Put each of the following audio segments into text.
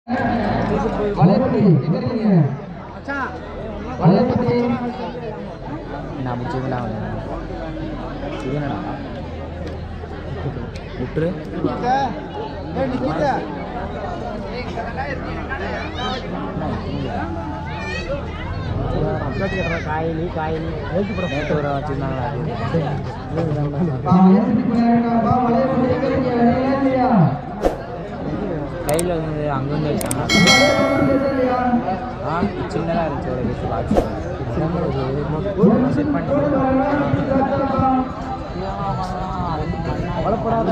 வளையப்பட்டி எங்க இருக்கீங்க வளையப்பட்டி நான் முடிச்சுங்களா இதுனடா விட்டுரு காயிலி காயிலி நேற்று வர வச்சுருந்தாங்களா வளையப்பட்டி போயிருக்காப்பா வளையப்பட்டி எங்க இருக்கீங்க வரீங்களா இல்லையா கையில் வந்து அங்கேருந்து வச்சாங்க ஆ சின்னதாக இருந்துச்சு ஒரு பீஸ் பாக்ஸ் செட் பண்ணி கவலைப்படாத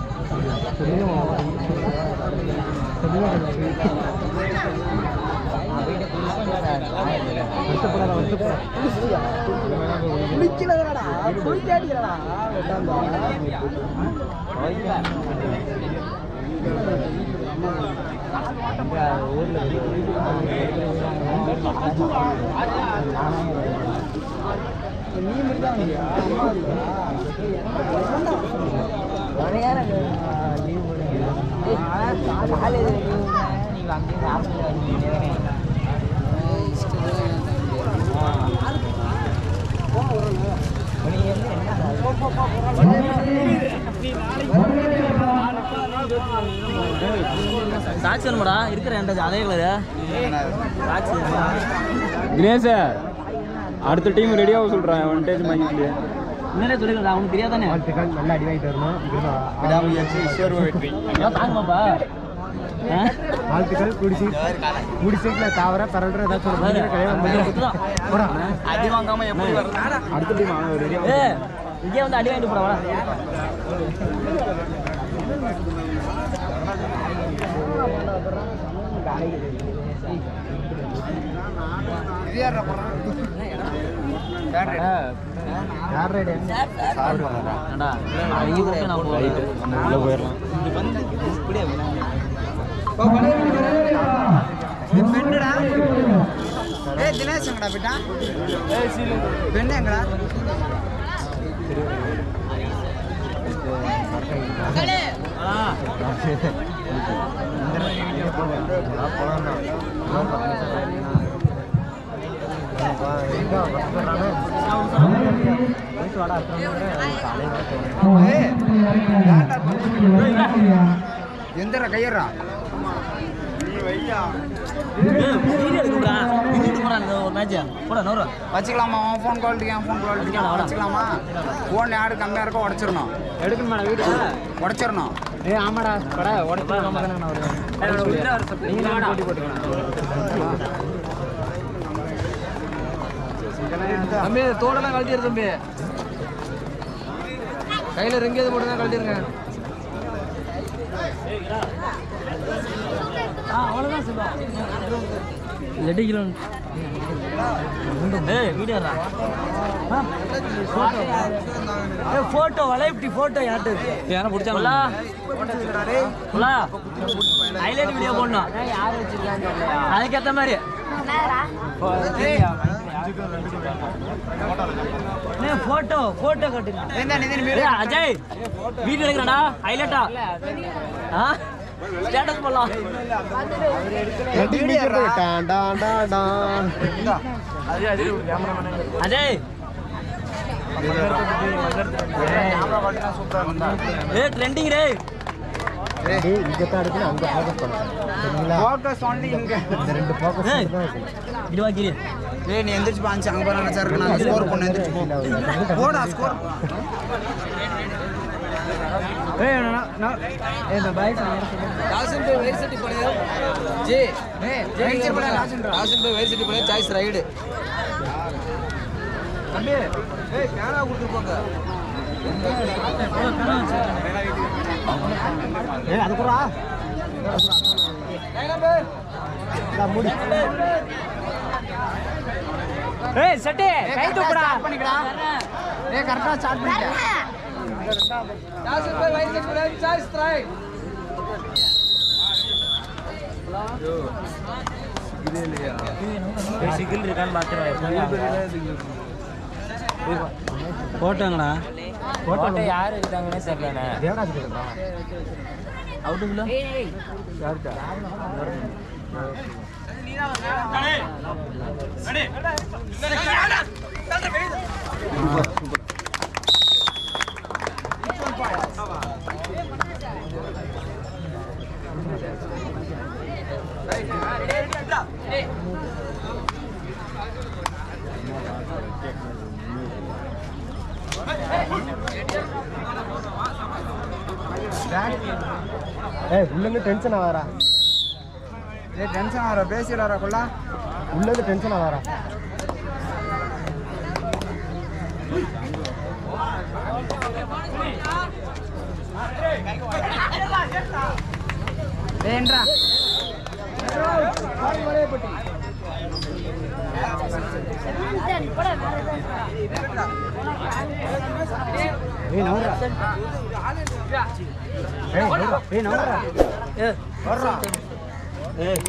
சாட்சி வேணுமாடா இருக்கிற என்கிட்ட அதே கலரு சாட்சி தினேஷ் அடுத்த டீம் ரெடியாக சொல்கிறேன் ஒன் டேஜ் வாங்கிட்டு முன்னாடியே சொல்லிருக்கா அவனுக்கு தெரியாதானே நல்லா அடி வாங்கிட்டு வரணும் விடாமுயற்சி ஈஸ்வர வெற்றி எல்லாம் தாங்கப்பாப்பா ஆ? வாழ்த்துக்கள் குடிச்சு குடிசைக்கில் தவிர பரல்ற ஏதாச்சும் பாரு, ஒரு கல்யாணம் பண்ணி குத்துதான். போடா அடி வாங்காம எப்படி வரும் அடுத்த டீம் அவன் ரெடியாக ஏய், இங்கே வந்து அடி வாங்கிட்டு போடா வாடா. யார் ரெடி ஏன்டா, அவங்க கூட நான் போறேன். உள்ள போயிடலாம் ஏய் தினேஷ் எங்கடா போயிட்டா பெண்ணு எங்கடா ஏய், எந்தரா கையறா ஏய், வீடியோ எடுக்கணும்டா. பின்னிட்டு போடா இந்த ஒரு match. போடா, நவுறு. வச்சுக்கலாமா உன் ஃபோன் குவாலிட்டி என் ஃபோன் குவாலிட்டி வச்சுக்கலாம், வாடா. வச்சுக்கலாமா ஃபோன் யாரு கம்மியாக இருக்கோ உடச்சிடணும் எடுக்கணுமாடா வீடு உடச்சிடணும் ஏ ஆமாடா படா உடச்சு நம்ம தானே நான் வருவேன் நீங்க நான் போட்டி போட்டுக்கலாம் தம்பி தோடெல்லாம் கழட்டிடு தம்பி கையில ரிங் எது போட்டு தான் கழட்டிருங்க ஏய், வீடியோ எடுடா. ஆ? ஏய், photo, வலையப்டி photo யார்கிட்ட இருக்கு? உலா? உலா? highlight video போடணும். அதுக்கேத்த மாதிரி ஏய், photo, photo கட்டுங்க. ஏய், அஜய் வீடியோ எடுக்கிறடா ஹைலைட்டா ஆ ஸ்டேட்டஸ் போடலாம் அஜய் ஏ ட்ரெண்டிங் ரே இங்கே தான் எடுக்கணும் அங்கே ஃபோக்கஸ் பண்ணணும் சரிங்களா ஃபோக்கஸ் ஒன்லி இங்க இந்த ரெண்டு ஃபோக்கஸ் ஏய். தான் வைக்கணும் இது வாக்கிரி ஏய் நீ எந்திரிச்சு பாஞ்சு அங்க பாரு நினைச்சா இருக்கு நான் ஸ்கோர் பண்ண எந்திரிச்சு போ போடா ஸ்கோர் ஏய் நான் நான் இந்த பைக் டால்சன் போய் வயிறு சட்டி போடு ஜி ரைட் சைடு போடா லாஸ்ட் டால்சன் போய் வயிறு சட்டி போடு சாய்ஸ் ரைடு தம்பி ஏய் கேமரா கொடுத்து போங்க ஏய் அது கூட முடி ஏய் செட்டே கை தூக்குடா பண்ணிக்கடா ஏய் கரெக்டா ஸ்டார்ட் பண்ணிட்டேன் டால்சன் போய் வயிறு சட்டி போடு சாய்ஸ் ரைட் சிக்கிள் இருக்கான்னு பார்த்துருவேன் போட்டோங்கண்ணா போட்டோ யார் இருக்காங்கன்னே தெரியலண்ணே தேவராஜ் கேக்குறா அவுட்டுக்குள்ள யாருக்கா ஏய் உள்ளேருந்து டென்ஷன் ஆகாரா ஏய் டென்ஷன் ஆகிற பேசிடாரா கொள்ளா உள்ளேருந்து டென்ஷன் ஆகாரா ஏன்றா ஏய் நவரா ஏய் நவரா ஏய் நவரா வர்றா ஏய்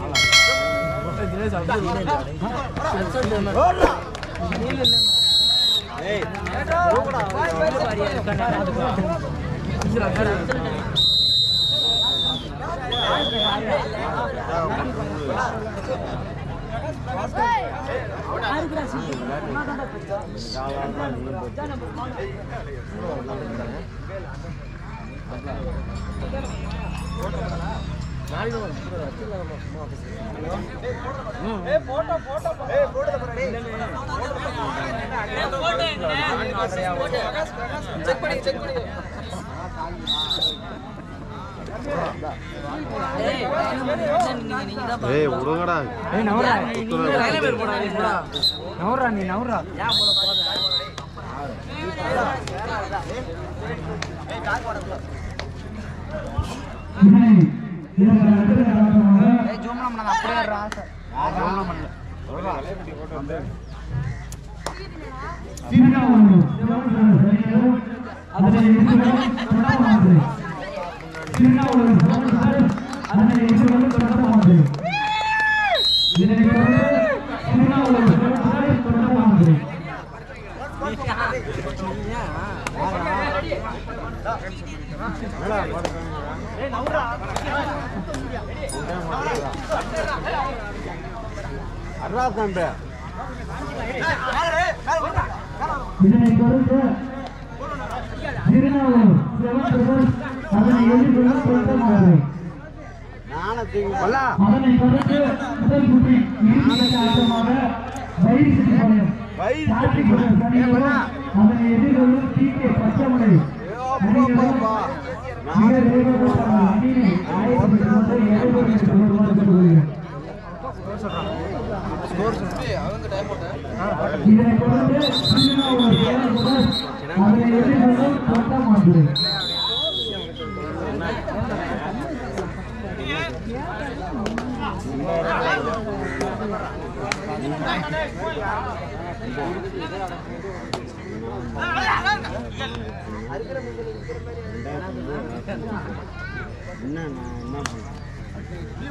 ஏய் விடுங்கடா ஏய் நவரா நவரா நீ நவரா ஏய் ஜூம்லாம் பண்ணாத அப்படியே இருடா ஜூம்லாம் பண்ணல அட்ரா தம்பி இதனை தொடர்ந்து திருநாவூர் சிவன் அதனை எதிர்கொள்ள பொருத்தமானது நானும் தூங்கி அதனை தொடர்ந்து முதல் குட்டி இறுதி ஆட்டமாக பயிற்சி பாளையம் வயிறு கார்த்திக் அணியினரும் அதனை எதிர்கொள்ளும் டி கே பச்சமலை அணியினரும் மிக விரைவாக தங்கள் அணியினை ஆயத்தப்படுத்திக் கொண்டு எதிர்கொள்ள வருமாறு கேட்டுக்கொள்கிறேன். இதனை தொடர்ந்து திருநாவூர் சிவன் முதல் அதனை எதிர்கொள்ளும் பொருத்தமானது என்ன நான் என்ன பண்ணேன்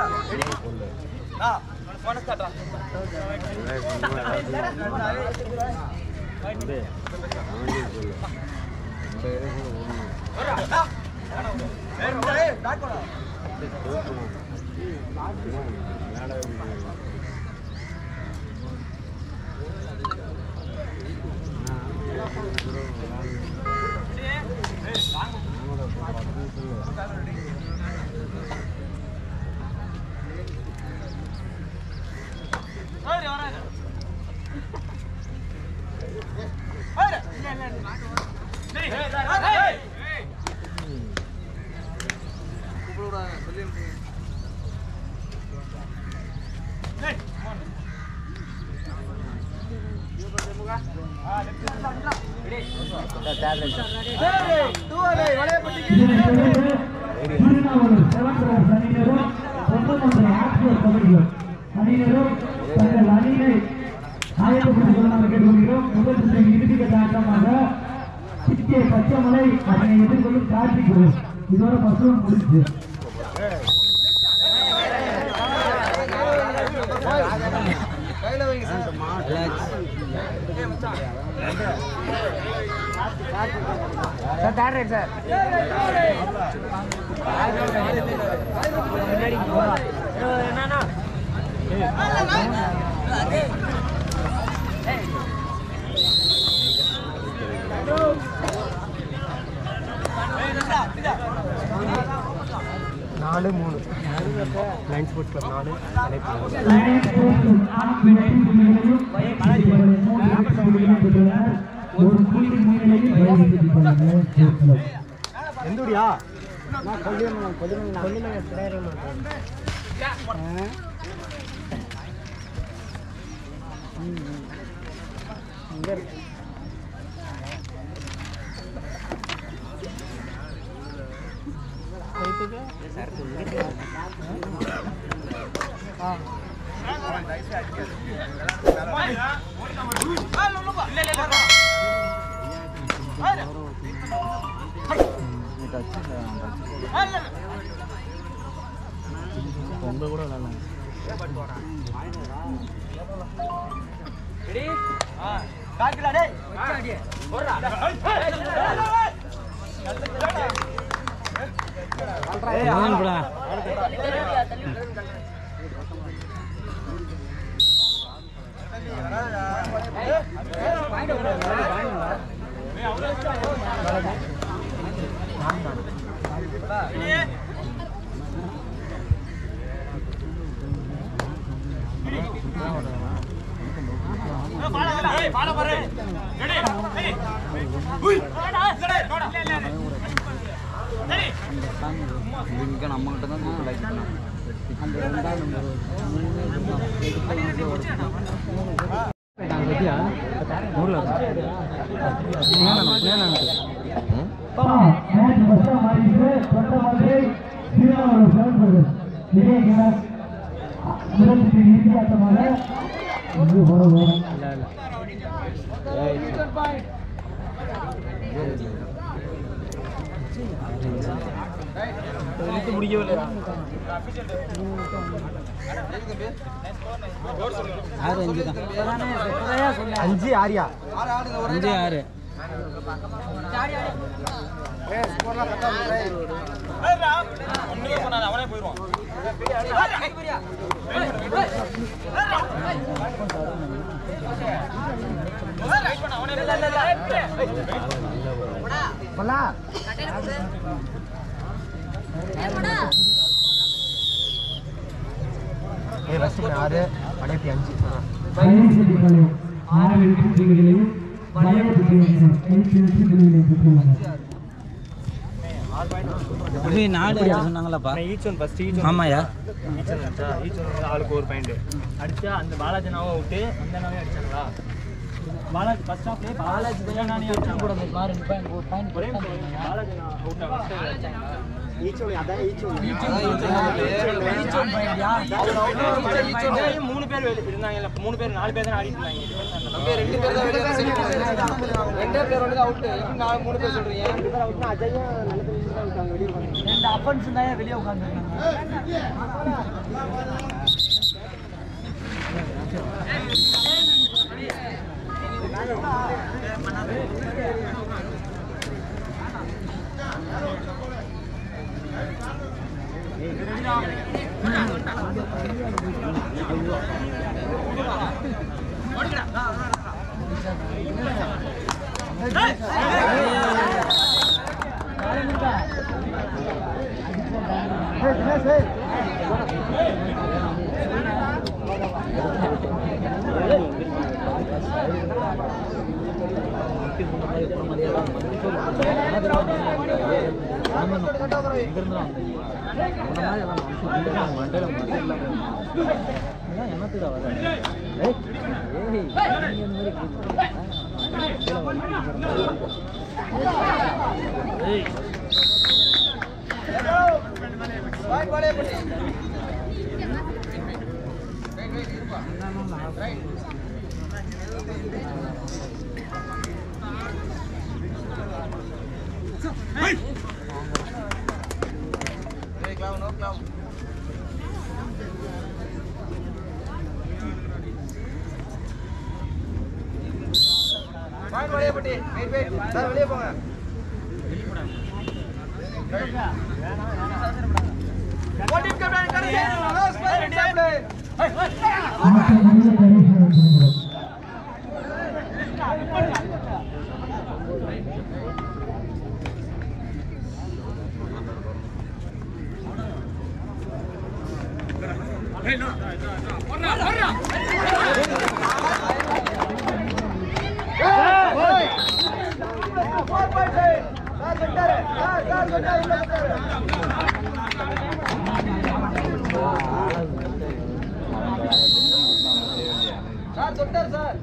இதனை தொடர்ந்து திருநாவலூர் செவன்பிரஸ் அணியினரும் சொந்தமன்ற ஆட்சியர் கமிட்டியும் அணியினரும் தங்கள் அணியினை ஆயத்தப்படுத்திக் கொள்ளுமாறு கேட்டுக்கொள்கிறோம் முதல் சுற்றின் இறுதிக்கட்ட ஆட்டமாக சிக்கே பச்சைமலை அதனை எதிர்கொள்ளும் கார்த்திக் குரு இதோட பசுவம் முடிஞ்சு சார் தேர்ட் ரைட் சார் என்னன்னா நாலு மூணு லைன் ஸ்போர்ட்ஸ் கிளப் நாலு தலைப்பு லயன்ஸ் ஸ்போர்ட்ஸ் ஆண் வெற்றி புள்ளிகளையும் இதுவரை மூன்று வெற்றி புள்ளிகளையும் பெற்றுள்ளனர் ஒரு புள்ளி முன்னிலையில் வயது லயன்ஸ் ஸ்போர்ட்ஸ் கிளப் எந்தூரியா இங்கே நம்மகிட்ட தான் லைக் மேட்ச் ஃபர்ஸ்டா மாறிட்டு சொந்த மாதிரி திருநாவலூர் சிவன்பர்கள் இதே கிளாஸ் சிறப்பு இறுதியாட்டமாக இங்கு போடுவோம் அஞ்சு ஆரியா அஞ்சு ஆறு பல்லா ஏய் ஃபஸ்ட்டு ஆறு படையப்பி அஞ்சு பயணிகளின் ஆறு வெற்றி புள்ளிகளையும் வயது ஐந்து வெற்றி புள்ளிகளையும் பெற்றுள்ளனர் நாலு சொன்னாங்களாப்பா ஈச் ஒன் ஃபஸ்ட் ஈச் ஆமாயா ஈச் ஒன் அடிச்சா ஈச் ஒன் ஆளுக்கு ஒரு பாயிண்ட் அடிச்சா அந்த பாலாஜி நாவை விட்டு அந்த நாவே அடிச்சாங்களா பாலாஜி ஃபர்ஸ்ட் ஹாஃப்ல பாலாஜி தான் நானே அடிச்சாங்க கூட அந்த பாரு பாயிண்ட் ஒரே பாலாஜி நான் அவுட் ஆக ஈச் ஒன் அதான் ஈச் ஒன் மூணு பேர் வெளிய இருந்தாங்க மூணு பேர் நாலு பேர் தான் ஆடிட்டு இருந்தாங்க ரெண்டு பேர் தான் வெளியே தான் செஞ்சு கொடுத்தாங்க. ரெண்டே பேர் வந்து அவுட் நாலு மூணு பேர் சொல்றீங்க ரெண்டு அப்பன்ஸ் தான் வெளியே உட்காந்துருக்காங்க பாயிண்ட் வெளியே போட்டி வெயிட் வெயிட் சார் வெளியே போங்க போட்டி கேப்டன் கடைசி லாஸ்ட் பிளேயர் ஆட்டம் முடிய கடைசி நிமிடம் சார் தொட்டார் சார்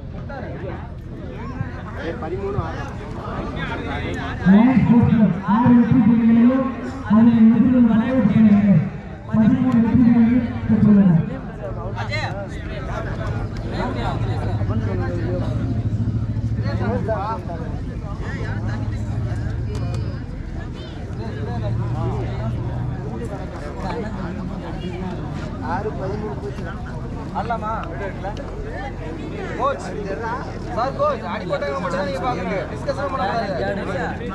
லயன்ஸ் ஸ்போர்ட்ஸ் ஆறு வெற்றி புள்ளிகளையும் அதில் எதிர்கொள்ளும் மலையரசு அணியினர் பதிமூணு வெற்றி புள்ளிகளையும் பெற்றுள்ளனர் ஆடலாமா கோச் சார் கோச் அடி போட்டவங்க மட்டும் தான் நீங்க பாக்குறீங்க டிஸ்கஷன் பண்ண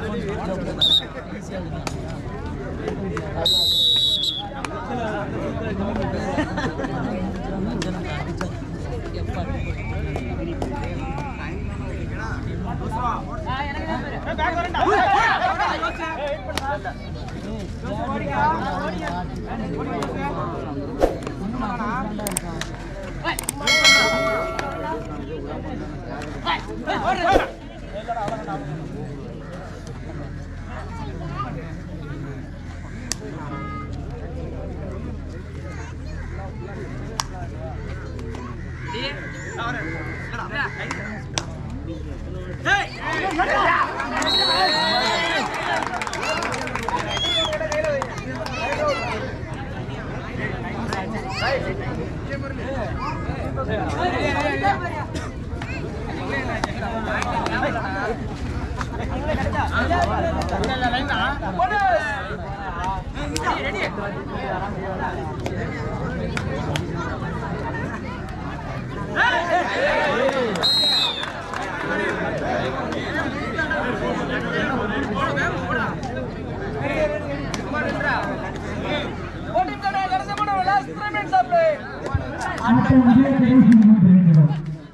ஆட்டம் முடிய கடைசி மூன்று நிமிடம்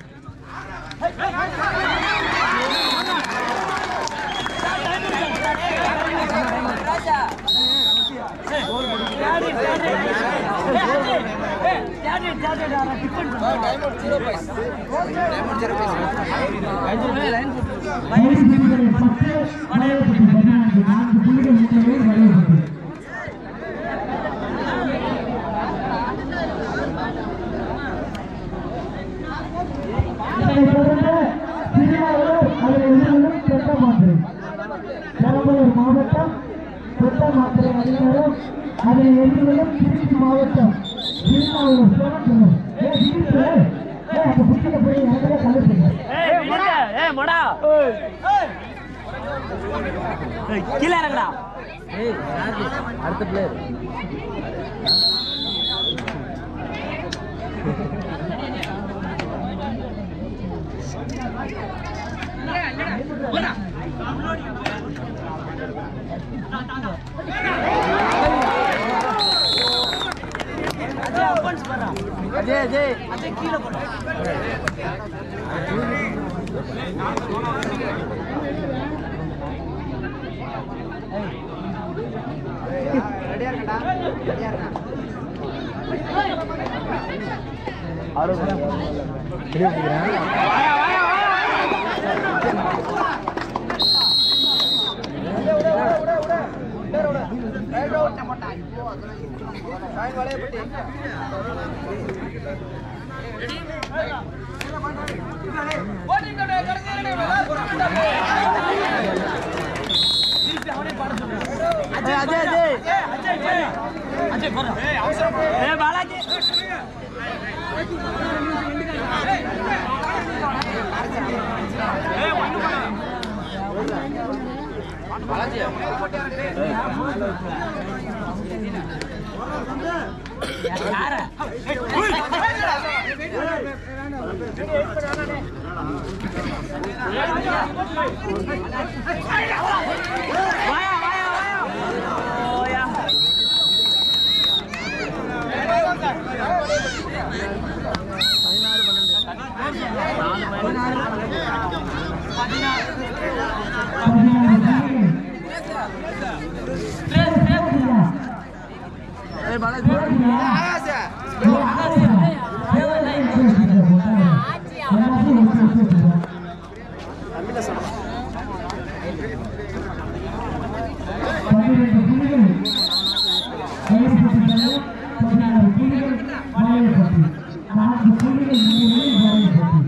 வயது பிரிவுகளில் பத்து வலையப்பட்டி பதினான்கு நான்கு புள்ளிகள் முன்னிலையில் வலையப்பட்டி இதனைத் தொடர்ந்து திருவாரூர் அதை எதிர்கொள்ளும் பெத்தமாத்திரை பெரம்பலூர் மாவட்டம் பெத்தமாத்திரை அணியினரும் அதனை எதிர்கொள்ளும் திருச்சி மாவட்டம் திருநாவூர் சிவகங்கை ஏ திருச்சி ஏ அந்த புத்தக போய் எனக்கு கலந்துங்க கீழே இறங்கடா அடுத்த பிளேயர் அஜய் அஜய் அஜய் கீழே போடு அஜய் அஜய் அஜய் போடுறா ஏ பாலாஜி யார வாயா வாயா வாயா ஓயா பன்னிரண்டு புள்ளிகள் கைப்பற்றினாங்க பதினாறு புள்ளிகள் மாயப்பட்டி நான்கு புள்ளிகள் முன்னிலையில் மாயப்பட்டி